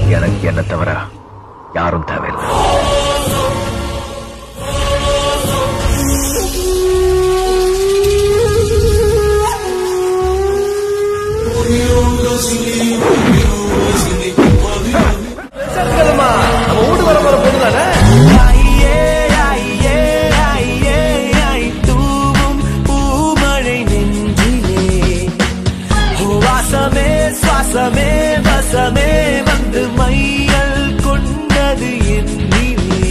எனக்கு என்ன தவிர யாரும் தேவையில்லை நம்ம வீட்டு வர போற பொண்ணு தானே தூவும் பூமழை நெஞ்சிலே வாசமே சுவாசமே வசமே வந்து மையல் கொண்டது என்னிலே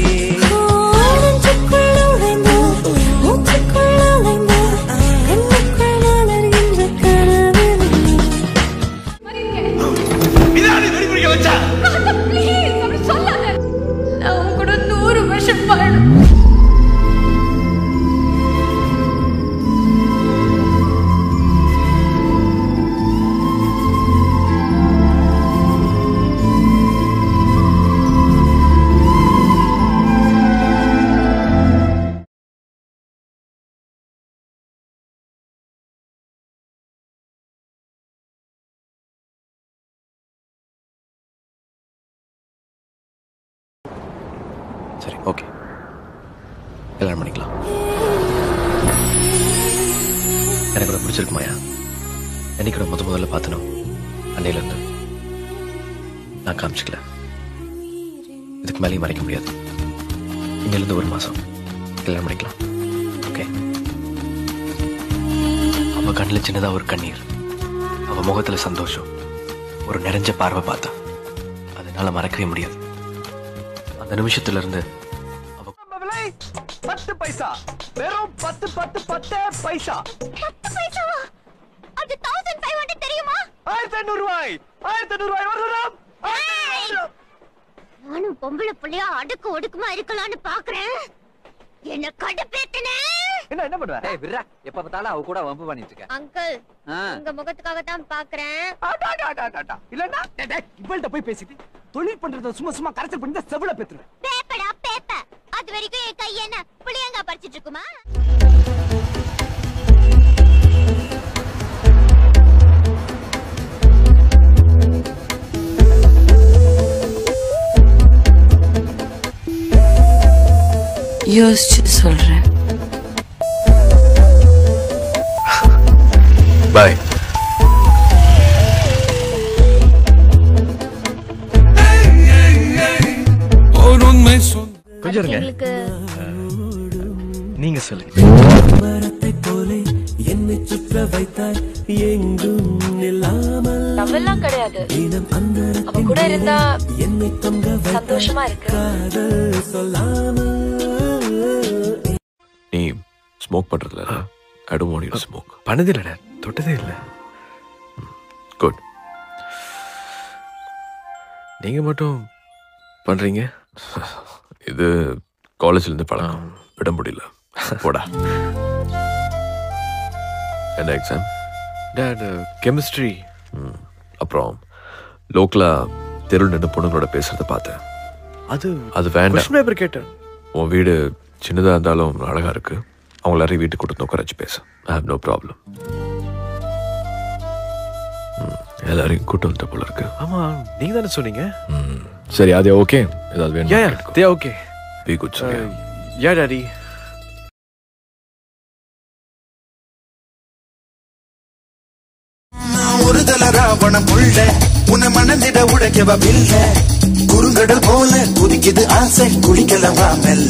இதானே வெடி பிடிக்க வச்சா ப்ளீஸ் அப்படி சொல்லாத நான் உன் கூட நூறு வருஷம் வாழணும் சரி ஓகே கல்யாணம் பண்ணிக்கலாம் எனக்கு உனக்கு பிடிச்சிருக்குமாயா என்னைக்கு நான் முத முதல்ல பார்த்தனோ அன்னையில இருந்து நான் காமிச்சிக்கல இதுக்கு மேலேயும் மறைக்க முடியாது இன்னிலிருந்து ஒரு மாசம் கல்யாணம் பண்ணிக்கலாம் ஓகே அவ கண்ணில் சின்னதா ஒரு கண்ணீர் அவ முகத்துல சந்தோஷம் ஒரு நிறைஞ்ச பார்வை பார்த்தா அதனால மறக்கவே முடியாது அந்த நிமிஷத்துல இருந்து அவ விலை பத்து பைசா வெறும் பத்து பத்து பத்தே பைசா பத்து பைசாவா அது தௌசண்ட் ஃபைவ் ஹண்ட்ரட் தெரியுமா ஆயிரத்தி ஐநூறு ரூபாய் ஆயிரத்தி ஐநூறு ரூபாய் வரலாம் நானும் பொம்பளை புள்ளையா அடுக்கு ஒடுக்குமா இருக்கலாம்னு பாக்குறேன் என்ன கடுப்பேத்தனே என்ன என்ன பண்ணுவ ஏய் விர்ரா எப்ப பார்த்தாலும் அவ கூட வம்பு பண்ணிட்டு இருக்க அங்கிள் ஆ. உங்க முகத்துக்காக தான் பாக்குறேன் ஆடா, ஆடா, ஆடா, ஆடா, ஆடா. இல்லன்னா டேய், டேய், இவள்கிட்ட போய் பேசிட்டு தொழில் பண்றத சும்மா சும்மா கரைச்சல் பண்ணி செவில பேத்துருவேன் பேப்படா பேப்ப அது வரைக்கும் என் கை என்ன புளியங்கா பறிச்சிட்டு இருக்குமா யோசிச்சு சொல்றேன் பாய் கொஞ்சம் இருங்க எங்களுக்கு நீங்க சொல்லுங்க மரத்தை போலே என்னை சுற்ற வைத்தாய் எங்கும் நில்லாமல் லவ்வெல்லாம் கிடையாது தினம் அந்த அவ கூட இருந்தா என்னை தொங்க சந்தோஷமா இருக்கு காதல் சொல்லாமல் நீ ஸ்மோக் பண்றதுல I don't want you to smoke பண்ணதில்லை தொட்டதே இல்லை குட் நீங்க மட்டும் பண்றீங்க இது காலேஜ்ல இருந்து பழக்கம் விட முடியல போடா என்ன எக்ஸாம் டேட் கெமிஸ்ட்ரி அப்புறம் லோக்கலா தெருவில் நின்று பொண்ணுங்களோட பேசுறத பார்த்தேன் அது அது வேண்டாம் கொஸ்டின் பேப்பர் கேட்டேன் உன் வீடு சின்னதா இருந்தாலும் அழகா இருக்கு அவங்க எல்லாரையும் வீட்டுக்கு கூட்டு உட்கார வச்சு பேச ஐ ஹவ் நோ ப்ராப்ளம் எல்லாரையும் கூட்டு வந்துட்ட போல இருக்கு ஆமா நீங்க தானே சொன்னீங்க ம். சரி அது ஓகே ஏதாவது யா வேணும் யா தே ஓகே பி குட் யா டாடி ஒரு தல ராவணம் உள்ள உன்னை மணந்திட உடைக்கவ பில்ல குறுங்கடல் போல குதிக்குது ஆசை குளிக்கலவா மெல்ல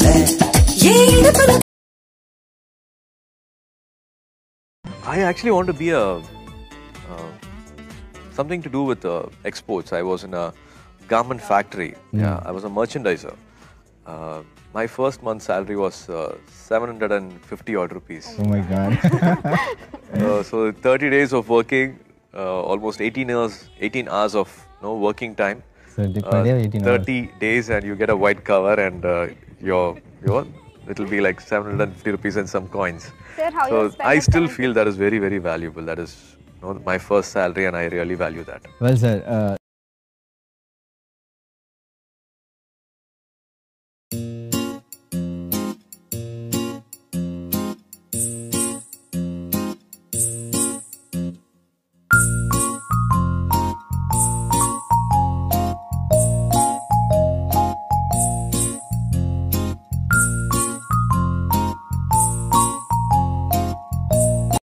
I actually want to be a uh, something to do with uh, exports. I was in a garment factory. Yeah, I was a merchandiser. Uh, my first month's salary was uh, 750 odd rupees. Oh my god. Uh, so 30 days of working, uh, almost 18 years, 18 hours of no working time. So did per day or 18 hours? 30 days and you get a white cover and uh, your your it'll be like 750 rupees and some coins. Sir, how so you spend I your still time? feel that is very very valuable. That is you know, my first salary and I really value that. Well, sir, uh,